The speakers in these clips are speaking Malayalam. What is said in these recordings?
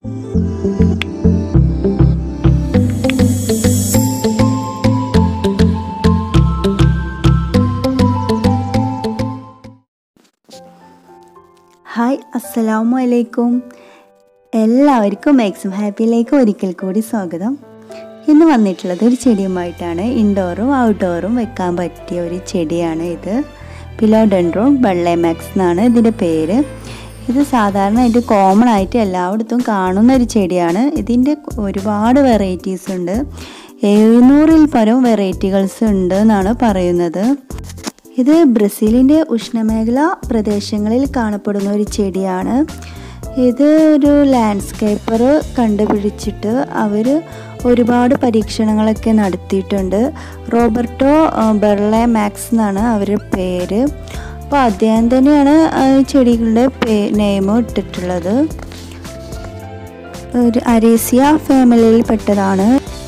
ഹായ് അസ്സലാമു അലൈക്കും എല്ലാവർക്കും മാക്സിം ഹാപ്പിയിലേക്ക് ഒരിക്കൽ കൂടി സ്വാഗതം ഇന്ന് വന്നിട്ടുള്ളത് ഒരു ചെടിയുമായിട്ടാണ് ഇൻഡോറും ഔട്ട്ഡോറും വെക്കാൻ പറ്റിയ ഒരു ചെടിയാണ് ഇത് പിലോഡെൻഡ്രോൺ ബള്ളേമാക്സ് എന്നാണ് ഇതിൻ്റെ പേര് ഇത് സാധാരണയായിട്ട് കോമൺ ആയിട്ട് എല്ലായിടത്തും കാണുന്ന ഒരു ചെടിയാണ് ഇതിൻ്റെ ഒരുപാട് വെറൈറ്റീസ് ഉണ്ട് എഴുന്നൂറിൽ പരം വെറൈറ്റികൾസ് ഉണ്ട് എന്നാണ് പറയുന്നത് ഇത് ബ്രസീലിൻ്റെ ഉഷ്ണമേഖല പ്രദേശങ്ങളിൽ കാണപ്പെടുന്ന ഒരു ചെടിയാണ് ഇത് ഒരു ലാൻഡ്സ്കേപ്പർ കണ്ടുപിടിച്ചിട്ട് അവർ ഒരുപാട് പരീക്ഷണങ്ങളൊക്കെ നടത്തിയിട്ടുണ്ട് റോബർട്ടോ ബെർലെ മാക്സ് എന്നാണ് അവരുടെ പേര് അപ്പോൾ അദ്ദേഹം തന്നെയാണ് ഈ ചെടികളുടെ പേ നെയിം ഇട്ടിട്ടുള്ളത് ഒരു അരേസിയ ഫാമിലിയിൽ പെട്ടതാണ്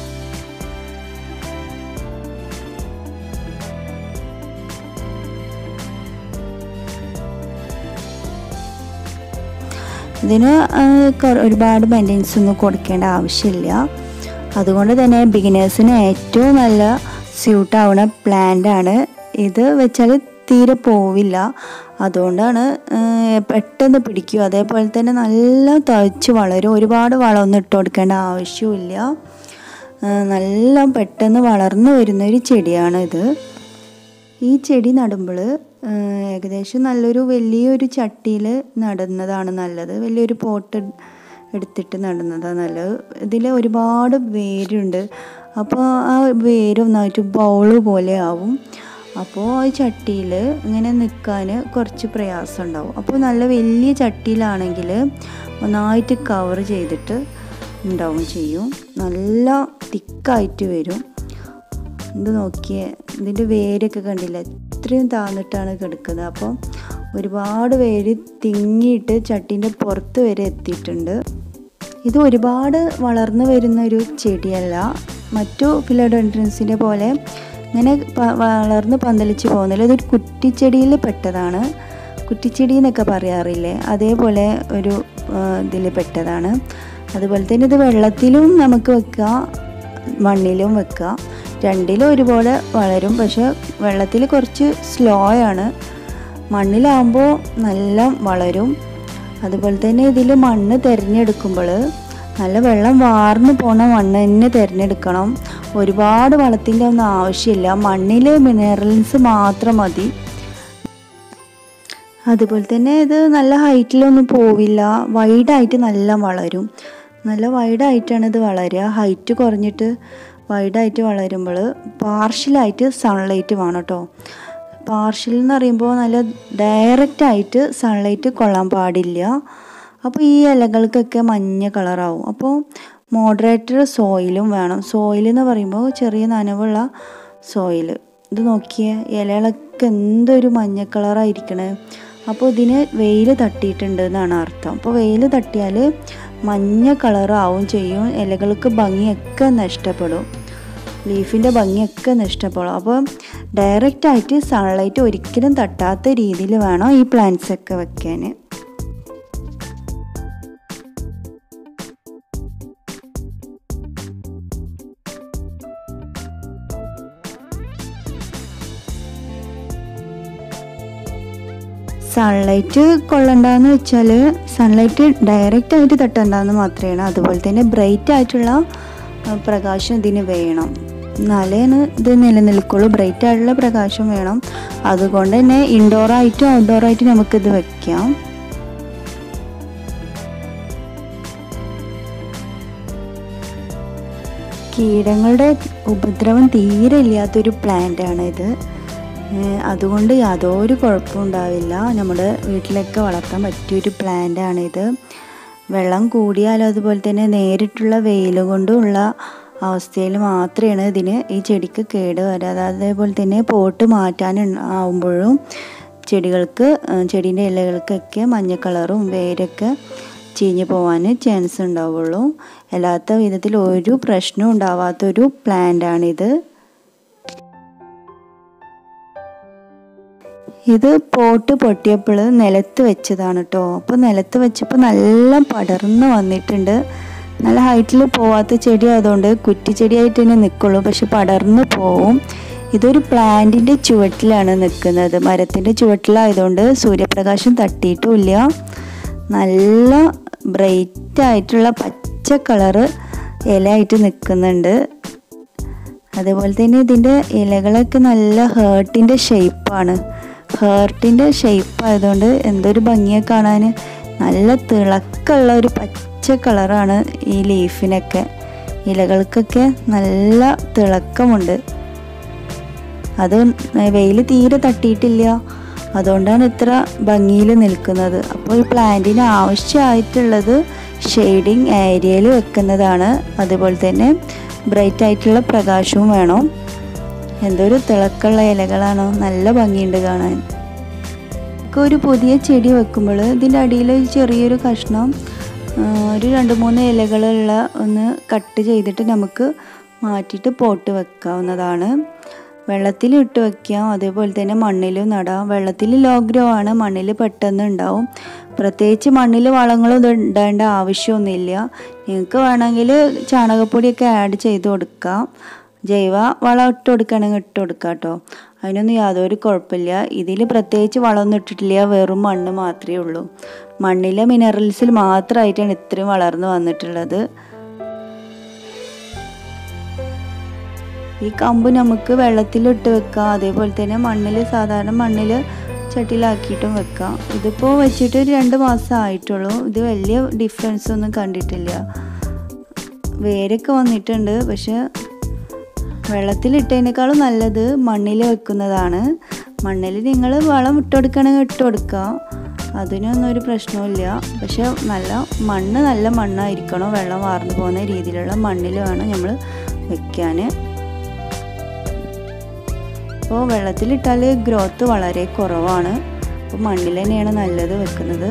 ഇതിന് ഒരുപാട് മെയിൻ്റെനൻസ് ഒന്നും കൊടുക്കേണ്ട ആവശ്യമില്ല അതുകൊണ്ട് തന്നെ ബിഗിനേഴ്സിന് ഏറ്റവും നല്ല സ്യൂട്ട് ആവുന്ന പ്ലാന്റ് ആണ് ഇത് വെച്ചാൽ തീരെ പോവില്ല അതുകൊണ്ടാണ് പെട്ടെന്ന് പിടിക്കും അതേപോലെ തന്നെ നല്ല തഴച്ച് വളരും ഒരുപാട് വളമൊന്നും ഇട്ട് കൊടുക്കേണ്ട ആവശ്യമില്ല നല്ല പെട്ടെന്ന് വളർന്നു വരുന്ന ഒരു ചെടിയാണ് ഇത് ഈ ചെടി നടുമ്പോൾ ഏകദേശം നല്ലൊരു വലിയൊരു ചട്ടിയിൽ നടുന്നതാണ് നല്ലത് വലിയൊരു പോട്ട് എടുത്തിട്ട് നടുന്നതാണ് നല്ലത് ഇതിൽ ഒരുപാട് വേരുണ്ട് അപ്പോൾ ആ വേര് ഒന്നായിട്ട് ബൗള് പോലെ ആവും അപ്പോൾ ഈ ചട്ടിയിൽ ഇങ്ങനെ നിൽക്കാൻ കുറച്ച് പ്രയാസം ഉണ്ടാവും അപ്പോൾ നല്ല വലിയ ചട്ടിയിലാണെങ്കിൽ ഒന്നായിട്ട് കവർ ചെയ്തിട്ട് ഉണ്ടാവും ചെയ്യും നല്ല തിക്കായിട്ട് വരും ഇത് നോക്കിയേ ഇതിൻ്റെ വേരൊക്കെ കണ്ടില്ല ഇത്രയും താന്നിട്ടാണ് കിടക്കുന്നത് അപ്പോൾ ഒരുപാട് വേര് തിങ്ങിയിട്ട് ചട്ടീൻ്റെ പുറത്ത് വരെ എത്തിയിട്ടുണ്ട് ഇത് ഒരുപാട് വളർന്നു വരുന്ന ഒരു ചെടിയല്ല മറ്റു ഫിലോഡോൺട്രൻസിൻ്റെ പോലെ ഇങ്ങനെ വളർന്ന് പന്തലിച്ച് പോകുന്നില്ല ഇതൊരു കുറ്റിച്ചെടിയിൽ പെട്ടതാണ് കുറ്റിച്ചെടി എന്നൊക്കെ പറയാറില്ലേ അതേപോലെ ഒരു ഇതിൽ പെട്ടതാണ് അതുപോലെ തന്നെ ഇത് വെള്ളത്തിലും നമുക്ക് വെക്കാം മണ്ണിലും വെക്കാം രണ്ടിലും ഒരുപോലെ വളരും പക്ഷെ വെള്ളത്തിൽ കുറച്ച് സ്ലോ ആണ് മണ്ണിലാകുമ്പോൾ നല്ല വളരും അതുപോലെ തന്നെ ഇതിൽ മണ്ണ് തിരഞ്ഞെടുക്കുമ്പോൾ നല്ല വെള്ളം വാർന്നു പോണ മണ്ണ് തന്നെ തിരഞ്ഞെടുക്കണം ഒരുപാട് വളത്തിൻ്റെ ഒന്നും ആവശ്യമില്ല മണ്ണിൽ മിനറൽസ് മാത്രം മതി അതുപോലെ തന്നെ ഇത് നല്ല ഹൈറ്റിലൊന്നും പോവില്ല വൈഡായിട്ട് നല്ല വളരും നല്ല വൈഡായിട്ടാണ് ഇത് വളരുക ഹൈറ്റ് കുറഞ്ഞിട്ട് വൈഡായിട്ട് വളരുമ്പോൾ പാർഷ്യലായിട്ട് സൺലൈറ്റ് വേണം കേട്ടോ പാർഷ്യൽ എന്ന് പറയുമ്പോൾ നല്ല ഡയറക്റ്റായിട്ട് സൺലൈറ്റ് കൊള്ളാൻ പാടില്ല അപ്പോൾ ഈ ഇലകൾക്കൊക്കെ മഞ്ഞ കളറാവും അപ്പോൾ മോഡറേറ്റർ സോയിലും വേണം സോയിൽ എന്ന് പറയുമ്പോൾ ചെറിയ നനവുള്ള സോയിൽ ഇത് നോക്കിയേ ഇലകളൊക്കെ എന്തൊരു മഞ്ഞ കളറായിരിക്കണേ അപ്പോൾ ഇതിന് വെയിൽ തട്ടിയിട്ടുണ്ട് എന്നാണ് അർത്ഥം അപ്പോൾ വെയിൽ തട്ടിയാൽ മഞ്ഞ കളറാവും ചെയ്യും ഇലകൾക്ക് ഭംഗിയൊക്കെ നഷ്ടപ്പെടും ലീഫിൻ്റെ ഭംഗിയൊക്കെ നഷ്ടപ്പെടും അപ്പോൾ ഡയറക്റ്റായിട്ട് സൺലൈറ്റ് ഒരിക്കലും തട്ടാത്ത രീതിയിൽ വേണം ഈ പ്ലാന്റ്സ് ഒക്കെ വെക്കാൻ സൺലൈറ്റ് കൊള്ളണ്ടെന്ന് വെച്ചാൽ സൺലൈറ്റ് ഡയറക്റ്റ് ആയിട്ട് തട്ടണ്ടെന്ന് മാത്രമാണ് അതുപോലെ തന്നെ ബ്രൈറ്റ് ആയിട്ടുള്ള പ്രകാശം ഇതിന് വേണം എന്നാലേന് ഇത് നിലനിൽക്കുള്ളൂ ബ്രൈറ്റ് ആയിട്ടുള്ള പ്രകാശം വേണം അതുകൊണ്ട് തന്നെ ഇൻഡോർ ആയിട്ടും ഔട്ട്ഡോർ ആയിട്ടും നമുക്കിത് വെക്കാം കീടങ്ങളുടെ ഉപദ്രവം തീരെ ഇല്ലാത്തൊരു പ്ലാന്റ് ആണ് ഇത് അതുകൊണ്ട് യാതൊരു കുഴപ്പവും ഉണ്ടാവില്ല നമ്മുടെ വീട്ടിലൊക്കെ വളർത്താൻ പറ്റിയൊരു പ്ലാന്റ് ആണിത് വെള്ളം കൂടിയാലും അതുപോലെ തന്നെ നേരിട്ടുള്ള വെയിൽ കൊണ്ടുള്ള അവസ്ഥയിൽ മാത്രമാണ് ഇതിന് ഈ ചെടിക്ക് കേട് വരാതെ അതേപോലെ തന്നെ പോട്ട് മാറ്റാൻ ആവുമ്പോഴും ചെടികൾക്ക് ചെടീൻ്റെ ഇലകൾക്കൊക്കെ മഞ്ഞ കളറും വേരൊക്കെ ചീഞ്ഞു പോകാൻ ചാൻസ് ഉണ്ടാവുള്ളൂ അല്ലാത്ത വിധത്തിൽ ഒരു പ്രശ്നവും ഉണ്ടാവാത്തൊരു പ്ലാന്റ് ആണിത് ഇത് പോട്ട് പൊട്ടിയപ്പോൾ നിലത്ത് വെച്ചതാണ് കേട്ടോ അപ്പോൾ നിലത്ത് വെച്ചപ്പോൾ നല്ല പടർന്ന് വന്നിട്ടുണ്ട് നല്ല ഹൈറ്റിൽ പോവാത്ത ചെടി ആയതുകൊണ്ട് കുറ്റിച്ചെടിയായിട്ട് തന്നെ നിൽക്കുള്ളൂ പക്ഷെ പടർന്ന് പോവും ഇതൊരു പ്ലാന്റിൻ്റെ ചുവട്ടിലാണ് നിൽക്കുന്നത് മരത്തിൻ്റെ ചുവട്ടിലായതുകൊണ്ട് സൂര്യപ്രകാശം തട്ടിയിട്ടുമില്ല നല്ല ബ്രൈറ്റ് ആയിട്ടുള്ള പച്ച കളറ് ഇലയായിട്ട് നിൽക്കുന്നുണ്ട് അതുപോലെ തന്നെ ഇതിൻ്റെ ഇലകളൊക്കെ നല്ല ഹേർട്ടിൻ്റെ ഷേപ്പാണ് ഹേർട്ടിൻ്റെ ഷേപ്പ് ആയതുകൊണ്ട് എന്തൊരു ഭംഗിയെ കാണാൻ നല്ല തിളക്കമുള്ള ഒരു പച്ച കളറാണ് ഈ ലീഫിനൊക്കെ ഇലകൾക്കൊക്കെ നല്ല തിളക്കമുണ്ട് അത് വെയിൽ തീരെ തട്ടിയിട്ടില്ല അതുകൊണ്ടാണ് ഇത്ര ഭംഗിയിൽ നിൽക്കുന്നത് അപ്പോൾ ഈ പ്ലാന്റിന് ആവശ്യമായിട്ടുള്ളത് ഷെയ്ഡിങ് ഏരിയയിൽ വെക്കുന്നതാണ് അതുപോലെ തന്നെ ബ്രൈറ്റ് ആയിട്ടുള്ള പ്രകാശവും വേണം എന്തൊരു തിളക്കമുള്ള ഇലകളാണോ നല്ല ഭംഗിയുണ്ട് കാണാൻ ഒക്കെ ഒരു പുതിയ ചെടി വെക്കുമ്പോൾ ഇതിൻ്റെ അടിയിൽ ചെറിയൊരു കഷ്ണം ഒരു രണ്ട് മൂന്ന് ഇലകളുള്ള ഒന്ന് കട്ട് ചെയ്തിട്ട് നമുക്ക് മാറ്റിയിട്ട് പോട്ട് വെക്കാവുന്നതാണ് വെള്ളത്തിൽ ഇട്ട് വെക്കാം അതേപോലെ തന്നെ മണ്ണിലും നടാം വെള്ളത്തിൽ ലോ ഗ്രോ ആണ് മണ്ണിൽ പെട്ടെന്ന് ഉണ്ടാവും പ്രത്യേകിച്ച് മണ്ണിൽ വളങ്ങളും ഇത് ഇടേണ്ട ആവശ്യമൊന്നുമില്ല നിങ്ങൾക്ക് വേണമെങ്കിൽ ചാണകപ്പൊടിയൊക്കെ ആഡ് ചെയ്ത് കൊടുക്കാം ജൈവ വളം ഇട്ട് കൊടുക്കുകയാണെങ്കിൽ ഇട്ട് കൊടുക്കാം കേട്ടോ അതിനൊന്നും യാതൊരു കുഴപ്പമില്ല ഇതിൽ പ്രത്യേകിച്ച് വളമൊന്നും ഇട്ടിട്ടില്ല വെറും മണ്ണ് മാത്രമേ ഉള്ളൂ മണ്ണിലെ മിനറൽസിൽ മാത്രമായിട്ടാണ് ഇത്രയും വളർന്നു വന്നിട്ടുള്ളത് ഈ കമ്പ് നമുക്ക് വെള്ളത്തിലിട്ട് വെക്കാം അതേപോലെ തന്നെ മണ്ണിൽ സാധാരണ മണ്ണിൽ ചട്ടിയിലാക്കിയിട്ടും വെക്കാം ഇതിപ്പോൾ വെച്ചിട്ട് ഒരു രണ്ട് മാസം ആയിട്ടുള്ളൂ ഇത് വലിയ ഡിഫറൻസ് ഒന്നും കണ്ടിട്ടില്ല വേരൊക്കെ വന്നിട്ടുണ്ട് പക്ഷെ വെള്ളത്തിലിട്ടതിനേക്കാളും നല്ലത് മണ്ണിൽ വെക്കുന്നതാണ് മണ്ണിൽ നിങ്ങൾ വളം ഇട്ട് കൊടുക്കണമെങ്കിൽ ഇട്ട് കൊടുക്കാം അതിനൊന്നും ഒരു പ്രശ്നവുമില്ല പക്ഷെ നല്ല മണ്ണ് നല്ല മണ്ണായിരിക്കണം വെള്ളം വാർന്നു പോകുന്ന രീതിയിലുള്ള മണ്ണിൽ വേണം നമ്മൾ വെക്കാൻ അപ്പോൾ വെള്ളത്തിലിട്ടാൽ ഗ്രോത്ത് വളരെ കുറവാണ് അപ്പോൾ മണ്ണിൽ തന്നെയാണ് നല്ലത് വെക്കുന്നത്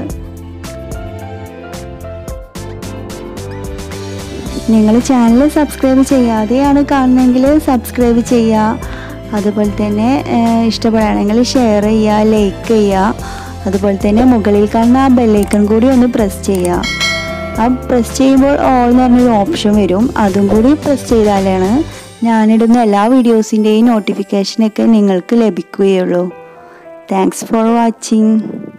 നിങ്ങൾ ചാനൽ സബ്സ്ക്രൈബ് ചെയ്യാതെയാണ് കാണുന്നതെങ്കിൽ സബ്സ്ക്രൈബ് ചെയ്യുക അതുപോലെ തന്നെ ഇഷ്ടപ്പെടുകയാണെങ്കിൽ ഷെയർ ചെയ്യുക ലൈക്ക് ചെയ്യുക അതുപോലെ തന്നെ മുകളിൽ കാണുന്ന ആ ബെല്ലൈക്കൺ കൂടി ഒന്ന് പ്രസ് ചെയ്യുക ആ പ്രസ് ചെയ്യുമ്പോൾ ഓൾ എന്ന് പറഞ്ഞൊരു ഓപ്ഷൻ വരും അതും കൂടി പ്രസ് ചെയ്താലാണ് ഞാനിടുന്ന എല്ലാ വീഡിയോസിൻ്റെയും നോട്ടിഫിക്കേഷനൊക്കെ നിങ്ങൾക്ക് ലഭിക്കുകയുള്ളൂ താങ്ക്സ് ഫോർ വാച്ചിങ്